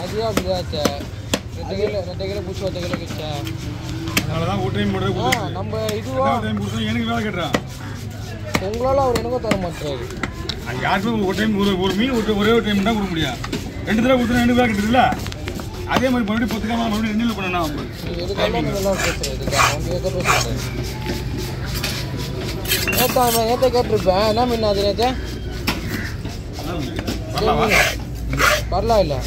அதுவே அப்படிதாச்சே ரெண்டு கிலோ ரெண்டு கிலோ பிடிச்சி ஒத்த கிலோ கிச்சா அதனால தான் ஒரு டைம் மட்டும் ஆ கொடுத்துருச்சு நம்ம இதுவா ரெண்டாவது டைம் கொடுத்தா எனக்கு வேலை கேட்டுறான் உங்களால் அவர் எனக்கும் தர மாட்டாரு அது யாருக்குமே ஒரு டைம் ஒரு ஒரு மீன் ஒரு ஒரே ஒரு டைம் தான் கொடுக்க முடியும் ரெண்டு தடவை கொடுத்தா ரெண்டு வேலை கேட்டுருல அதே மாதிரி மறுபடியும் பத்துக்காம மறுபடியும் ரெண்டு பண்ணணும் நீ எதுக்கெல்லாம் நல்லா பேசுகிற இதுக்கு அவங்க எதை பேசுகிறாரு நேத்தா நான் நேத்தே கேட்டிருப்பேன் என்ன மீன் அது நேத்தே வரலாமா வரலாம் இல்லை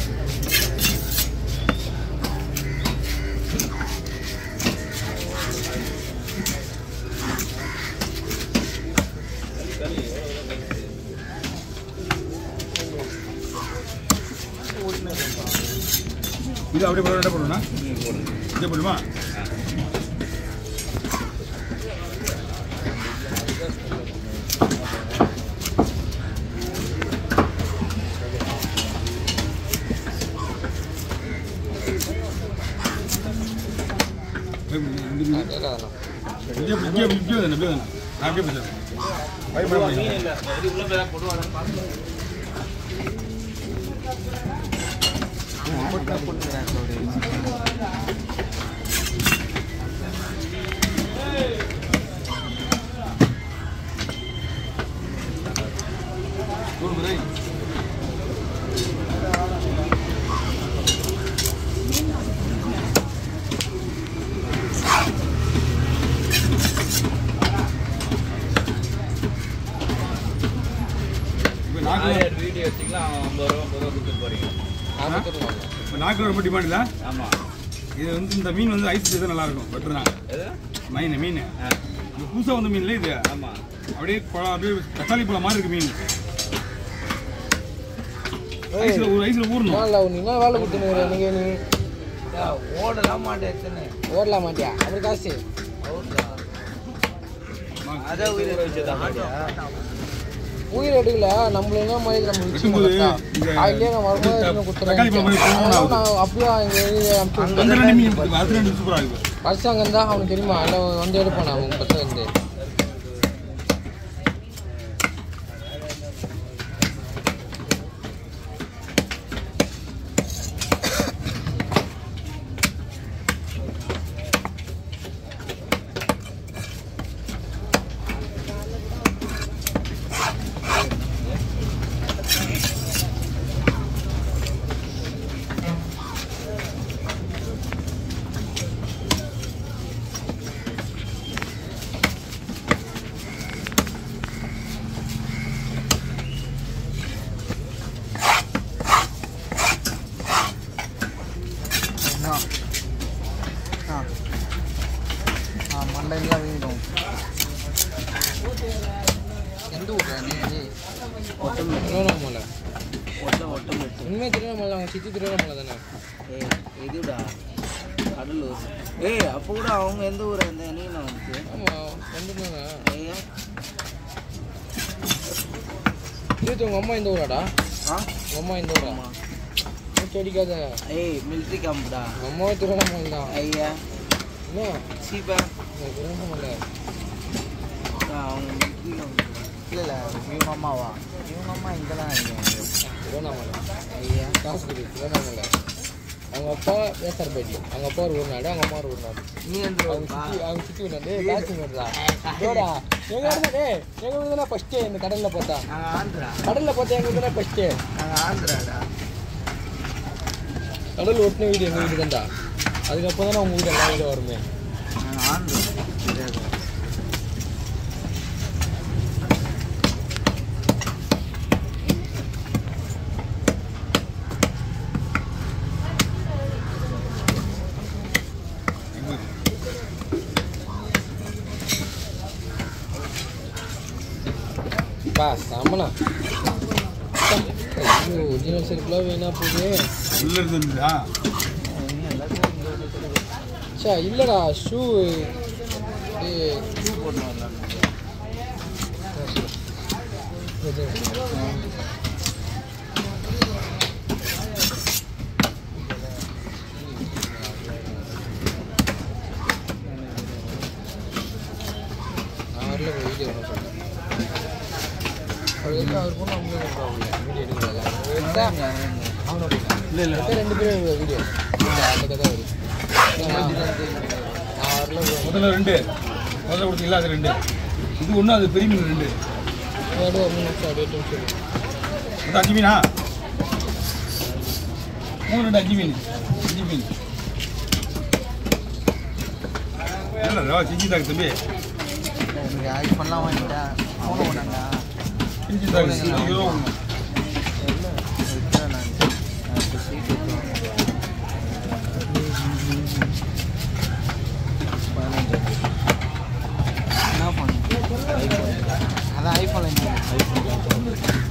இது அப்படியே போட என்ன பண்ணணும்னா இதே போடுமா கேட்காதண்ணா இங்கே இங்கே இங்கே தானே அப்படியே தானே நான் அப்படியே பேசுகிறேன் பயப்பட மாட்டேன் இப்போ நாக்கு வீடியோ எடுத்தீங்களா ஐம்பது ரூபா ஐம்பது ரூபா கொடுத்துட்டு போறீங்க ஆபத்துருவாங்க இப்போ நாக்கு ரொம்ப டிமாண்ட் இல்லை ஆமா இது வந்து இந்த மீன் வந்து ஐஸ் செய்தால் நல்லா இருக்கும் பெட்டர் தான் எது மீன் மீன் ஆ, இது புதுசாக வந்த மீன்ல இது ஆமா அப்படியே பழம் அப்படியே தக்காளி பழம் மாதிரி இருக்கு மீன் ஐஸ்ல ஒரு ஐஸ்ல ஊறணும் இல்லை நீ என்ன வேலை கொடுத்துன்னு நீங்கள் நீ ஓடலாம் மாட்டேன் ஓடலாம் மாட்டியா அப்படி காசு அதை உயிரை வச்சுதான் உயிர் எடுக்கல நம்மள என்ன மாதிரி நம்ம வெட்டும்போது இந்த அதுலேயே நான் வரும்போது இன்னும் தக்காளி பழம் மாதிரி கொடுத்துறேன் போகணும் நான் அப்படியே அங்கே அனுப்பிச்சு அந்த ரெண்டு மீன் இருக்கு. அது ரெண்டு சூப்பராக இருக்கு வருஷம் தான் அவனுக்கு தெரியுமா அதில் வந்து எடுப்பான் அவங்க பசங்க வந்து மண்டையெல்லாம் வீடும் எந்த ஊர்ல நீ திருவண்ணாமலை ஒட்டம் ஒட்டம் வெட்டு உண்மையாக திருவண்ணாமலை அவங்க சித்தி திருவண்ணாமலை தானே ஏய் இதுடா கடலூர் ஏய் அப்போ கூட அவங்க எந்த ஊர் அந்த நீனா வந்து ஆமாம் வந்துருந்தாங்க ஐயா இது உங்கள் அம்மா இந்த ஊராடா ஆ உங்கள் அம்மா இந்த ஊரா ஆமா மூச்சு அடிக்காத ஏய் மிலிட்ரி கேம்ப்டா உங்கள் அம்மாவே திருவண்ணாமலை தான் ஐயா என்ன சீப்பா இந்த திருவண்ணாமலை அவங்க மிலிட்ரி கேம்ப் இல்லை இல்லை இவங்க அம்மாவா இவங்க அம்மா இங்கே தான் திருவண்ணாமலை ஐயா காசுக்குடி திருவண்ணாமலை அவங்க அப்பா வேசார்பேட்டி அவங்க அப்பா ஒரு ஊர் நாடு அவங்க அம்மா ஒரு ஊர் நாடு நீ எந்த அவங்க சித்தி அவங்க சித்தி ஊர் நாடு காட்சி வருதா இதோடா எங்க இருந்தா எங்க ஊர் தானே ஃபர்ஸ்ட் இந்த கடல்ல பார்த்தா நாங்கள் ஆந்திரா கடல்ல பார்த்தா எங்க ஊர் தானே ஃபர்ஸ்ட் நாங்கள் ஆந்திராடா கடல் ஒட்டின வீடு எங்க வீடு தான்டா அதுக்கப்புறம் தானே உங்க வீடு எல்லா வீடும் வருமே நாங்கள் ஆந்திரா தெரியாது பா சாமனா ஐயோ ஒரிஜினல் செருப்புலாம் வேணா போகுது உள்ள இருந்துருந்தா சே இல்லடா ஷூ ஏய் ஷூ போட்டு வரலாம் நான் வரல வீடியோ பண்ண சொல்றேன் அவர் எதுக்கு அவர் பொண்ணு அவங்களே வீடியோ எடுக்கிறாங்க எடுத்தா அவனோட இல்லை இல்லை மொத்தம் ரெண்டு பேரும் வீடியோ அந்த கதை வருது நான் வரல bro. முதல்ல ரெண்டு முதல்ல கொடுத்தீங்களா அது ரெண்டு இது ஒன்று அது பெரிய மீன் ரெண்டு அதோட ஒரு மூணு நிமிஷம் அப்படியே டென்ஷன் மொத்தம் அஞ்சு மீனா மூணு ரெண்டு அஞ்சு மீன் அஞ்சு மீன் இல்லை ரவா செஞ்சு தாக்கு தம்பி எனக்கு ஐஃபோன்லாம் வாங்கிட்டேன் ஃபோன் ஒன்றாண்டா செஞ்சு தாக்கு அஞ்சு ரூபா கொடுங்க. இருக்கிறேன் நான் நான் இப்போ சீட் பதினஞ்சு என்ன ஃபோன் அதான் ஐஃபோன் ஐஃபோன்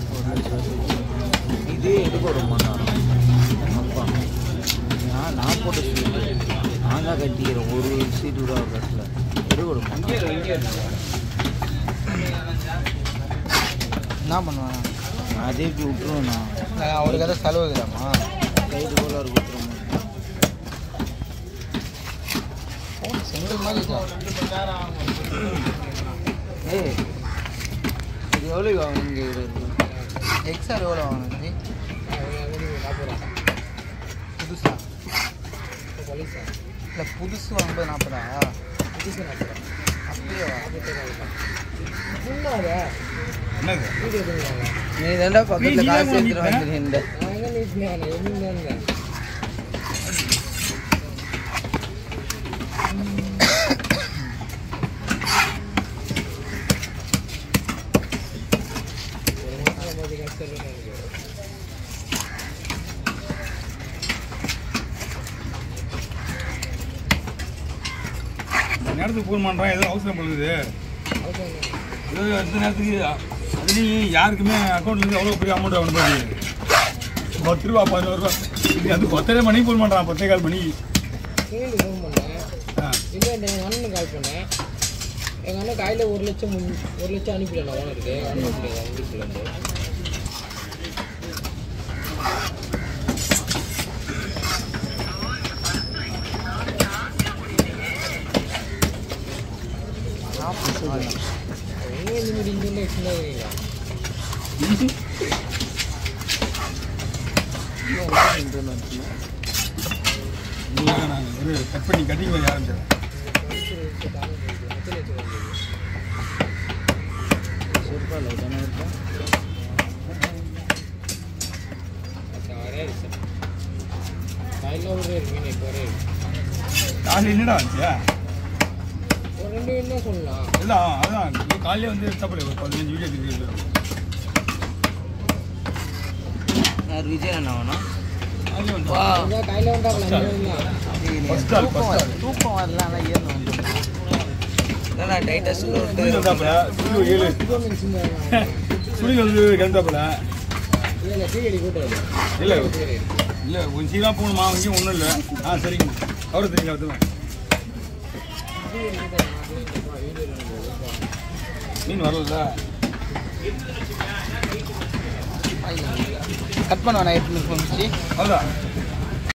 இது எடுக்க ஒரு மணி அப்பா நான் நான் போட்ட சீட்டு நான் தான் கட்டிக்கிறேன் ஒரு சீட்டு கூட கட்டல எடுக்க ஒரு மணி என்ன பண்ணுவேன் அதே இப்படி விட்டுருவேண்ணா அவருக்கு எதாவது செலவு இருக்குதாம்மா கைது போல இருக்கு விட்டுருவோம் சிங்கிள் மாதிரி ஏய் இது எவ்வளோ ஆகும் இங்கே எக்ஸ்ஆர் எவ்வளோ ஆகும் ஜி புதுசா பழிசா இல்லை புதுசு வாங்கும்போது நாற்பதா புதுசு நான் அப்படியே முன்னாடியா என்னது வீடியோ பண்ணுவாங்க நீ தாண்டா பக்கத்தில் நீ காசு தான் எடுத்துட்டு வாங்கிட்ட? வந்துருந்த நான் எங்கே நீட்டினேன் நான் எப்படி இருந்தேன் ஒரு மாதம் பார்த்து கஷ்டம் எனக்கு நேரத்துக்கு ஃபோன் பண்ணுறான் ஏதோ அவசரம் பண்ணுது அவசரம் ஏதோ அடுத்த நேரத்துக்கு அதுலேயும் யாருக்குமே அக்கௌண்ட்லேருந்து அவ்வளோ பெரிய அமௌண்ட் ஆகணும் பாரு பத்து ரூபா பதினோரு ரூபா இது அது பத்தரை மணிக்கு ஃபோன் பண்ணுறான் பத்தே கால் மணி சுனில் ஃபோன் பண்ணேன் ஆ இல்லை எங்கள் அண்ணனுக்கு கால் பண்ணேன் எங்கள் அண்ணன் காலையில் ஒரு லட்சம் முன் ஒரு லட்சம் அனுப்பிடலாம் ஓனருக்கு அனுப்ப முடியாது அவங்க வீட்டிலேருந்து எங்கே இந்த மாதிரி இங்கே சின்ன இருக்கீங்களா நீங்கள் நான் இது கட் பண்ணி கட்டிங் பண்ணி ஆரம்பிச்சிடறேன் காலையில் ஒரு மீன் இப்போ ஒரே காலையில் என்னடா வந்துச்சியா ஒரு ரெண்டு மீன் தான் சொல்லலாம் இல்லை அதான் நீ காலையிலே வந்து எடுத்தாப்பல ஒரு பதினஞ்சு வீடியோ எடுத்துக்கிட்டு யார் விஜய் அண்ணா வேணும் காலையில் வந்து வா அதான் காலையில் வந்தாங்களா அஞ்சு மணி தான் First ஆள், தூக்கம் first வர- ஆள். தூக்கம் வரலாம் ஏன் வந்து டைட்டஸ்ட் சுனில் வந்தாப்புல சுனில் ஒரு ஏழு இப்போ மீன் சின்ன சுனில் வந்து கிளந்தாப்புல இல்லை இல்லை டீ கூட்டாது இல்லை இல்லை கொஞ்சம் சீக்கிரம் போகணுமா அங்கேயும் ஒன்றும் இல்லை ஆ சரிங்க அவரு தெரியுங்க அதுதான் மீன் வரல கட் பண்ணுவேன் நைட் ஃபோன் அதான்